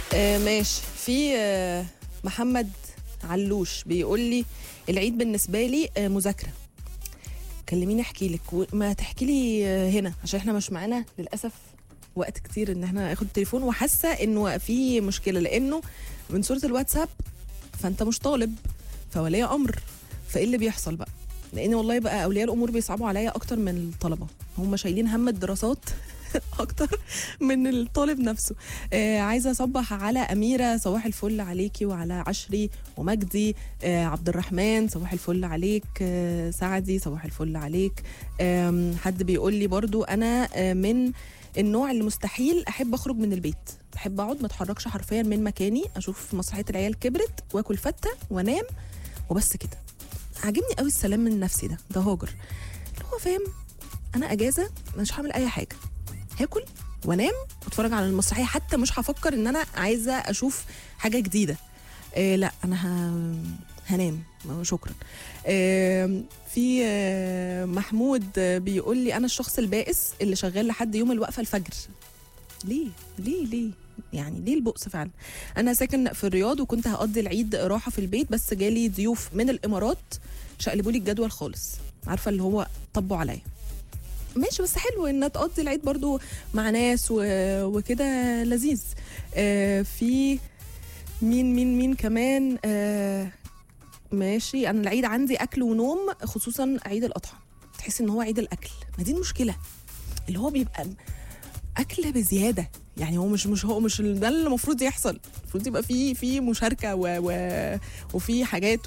آه ماشي في آه محمد علوش بيقول لي العيد بالنسبه لي آه مذاكره كلميني احكي لك ما تحكي لي آه هنا عشان احنا مش معانا للاسف وقت كتير ان احنا ناخد التليفون وحاسه انه في مشكله لانه من صوره الواتساب فانت مش طالب فولي امر فايه اللي بيحصل بقى لان والله بقى اولياء الامور بيصعبوا عليا اكتر من الطلبه هم شايلين هم الدراسات اكتر من الطالب نفسه آه عايزه اصبح على اميره صباح الفل عليكي وعلى عشري ومجدي آه عبد الرحمن صباح الفل عليك آه سعدي صباح الفل عليك آم، حد بيقول لي برضو انا آه من النوع اللي مستحيل احب اخرج من البيت بحب اقعد ما اتحركش حرفيا من مكاني اشوف مسرحيه العيال كبرت واكل فته وانام وبس كده عاجبني قوي السلام النفسي ده ده هاجر اللي هو فاهم انا اجازه مش هعمل اي حاجه هاكل وانام واتفرج على المسرحيه حتى مش هفكر ان انا عايزه اشوف حاجه جديده إيه لا انا ه... هنام شكرا إيه في آه، محمود آه، بيقول لي انا الشخص البائس اللي شغال لحد يوم الوقفه الفجر ليه ليه ليه يعني ليه البؤس فعلا انا ساكن في الرياض وكنت هقضي العيد راحه في البيت بس جالي ضيوف من الامارات شقلبوا لي الجدول خالص عارفه اللي هو طبوا عليا ماشي بس حلو ان تقضي العيد برضو مع ناس و... وكده لذيذ آه في مين مين مين كمان آه ماشي انا العيد عندي اكل ونوم خصوصا عيد الاضحى تحس ان هو عيد الاكل ما دي المشكله اللي هو بيبقى اكل بزياده يعني هو مش مش هو مش ده اللي المفروض يحصل المفروض يبقى في في مشاركه و و وفي حاجات